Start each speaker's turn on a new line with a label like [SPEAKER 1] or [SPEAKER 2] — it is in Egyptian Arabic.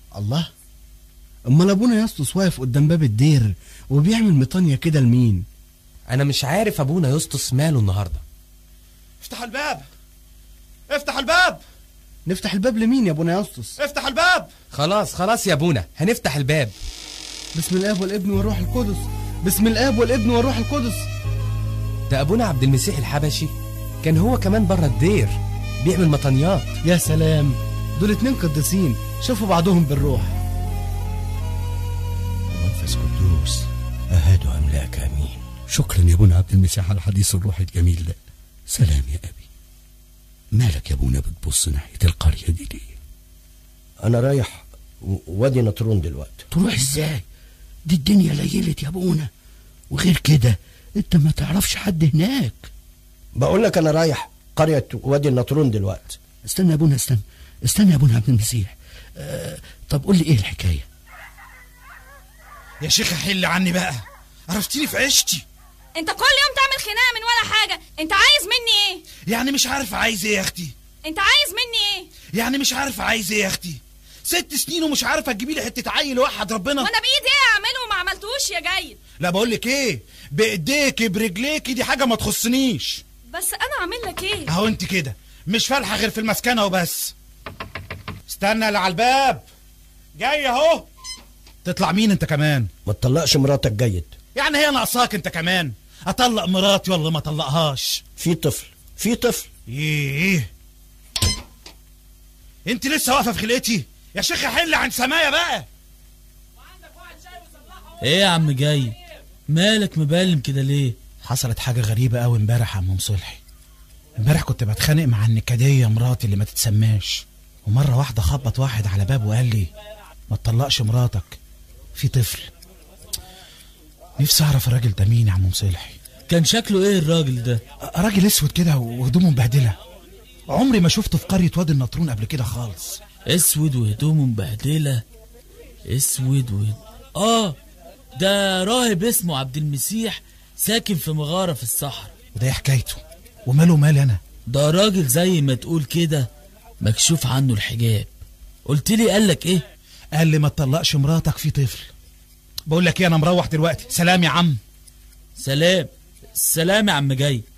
[SPEAKER 1] الله امال ابونا يسطس واقف قدام باب الدير وبيعمل مطانية كده لمين
[SPEAKER 2] انا مش عارف ابونا يسطس ماله النهارده
[SPEAKER 3] افتح الباب افتح الباب
[SPEAKER 1] نفتح الباب لمين يا ابونا يسطس
[SPEAKER 3] افتح الباب
[SPEAKER 2] خلاص خلاص يا ابونا هنفتح الباب
[SPEAKER 1] بسم الاب والابن والروح القدس بسم الاب والابن والروح القدس
[SPEAKER 2] ده ابونا عبد المسيح الحبشي كان هو كمان بره الدير بيعمل مطانيات
[SPEAKER 1] يا سلام دول اتنين قديسين شافوا بعضهم بالروح
[SPEAKER 4] منفس قدوس أهد أملاك أمين
[SPEAKER 5] شكرا يا ابونا عبد المسيح على الحديث الروحي الجميل ده سلام يا ابي مالك يا ابونا بتبص ناحيه القريه دي ليه
[SPEAKER 4] أنا رايح و- وادي نطرون دلوقتي
[SPEAKER 5] تروح ازاي دي الدنيا ليلت يا ابونا وغير كده انت ما تعرفش حد هناك
[SPEAKER 4] بقول لك أنا رايح قرية وادي النطرون دلوقتي
[SPEAKER 5] استنى يا ابونا استنى استنى يا ابونا عبد المسيح آه طب قول لي ايه الحكايه
[SPEAKER 3] يا شيخ حل عني بقى عرفتيني في عيشتي
[SPEAKER 6] انت كل يوم تعمل خناقه من ولا حاجه انت عايز مني ايه
[SPEAKER 3] يعني مش عارف عايز ايه يا اختي
[SPEAKER 6] انت عايز مني ايه
[SPEAKER 3] يعني مش عارف عايز ايه يا اختي ست سنين ومش عارفه تجيبي لي حته عيل وحد ربنا
[SPEAKER 6] وانا بايدي ايه اعمله وما عملتوش يا جيد
[SPEAKER 3] لا بقول لك ايه بايديكي برجليكي دي حاجه ما تخصنيش
[SPEAKER 6] بس انا اعمل لك ايه
[SPEAKER 3] اهو انت كده مش فالحه غير في المسكنه وبس استنى اللي على الباب جاي اهو تطلع مين انت كمان
[SPEAKER 4] ما تطلقش مراتك جيد
[SPEAKER 3] يعني هي ناقصاك انت كمان اطلق مراتي ولا ما اطلقهاش
[SPEAKER 4] في طفل في طفل
[SPEAKER 3] ايه انت لسه واقفه في خلقتي يا شيخ حل عن سمايا بقى
[SPEAKER 7] ايه يا عم جاي مالك مبلم كده ليه
[SPEAKER 3] حصلت حاجه غريبه قوي امبارح يا عم صلحي امبارح كنت بتخانق مع النكديه مراتي اللي ما تتسماش ومره واحده خبط واحد على باب وقال لي ما تطلقش مراتك في طفل نفسي اعرف الراجل ده مين يا عم صلحي
[SPEAKER 7] كان شكله ايه الراجل ده
[SPEAKER 3] راجل اسود كده وهدومه مبهدله عمري ما شفته في قريه وادي النطرون قبل كده خالص
[SPEAKER 7] اسود وهدومه مبهدله اسود وهد... اه ده راهب اسمه عبد المسيح ساكن في مغاره في الصحراء
[SPEAKER 3] وده ايه حكايته وماله مال انا
[SPEAKER 7] ده راجل زي ما تقول كده مكشوف عنه الحجاب قلت لي قالك ايه
[SPEAKER 3] قال لي ما تطلقش مراتك في طفل بقول لك ايه انا مروح دلوقتي سلام يا عم
[SPEAKER 7] سلام سلام يا عم جاي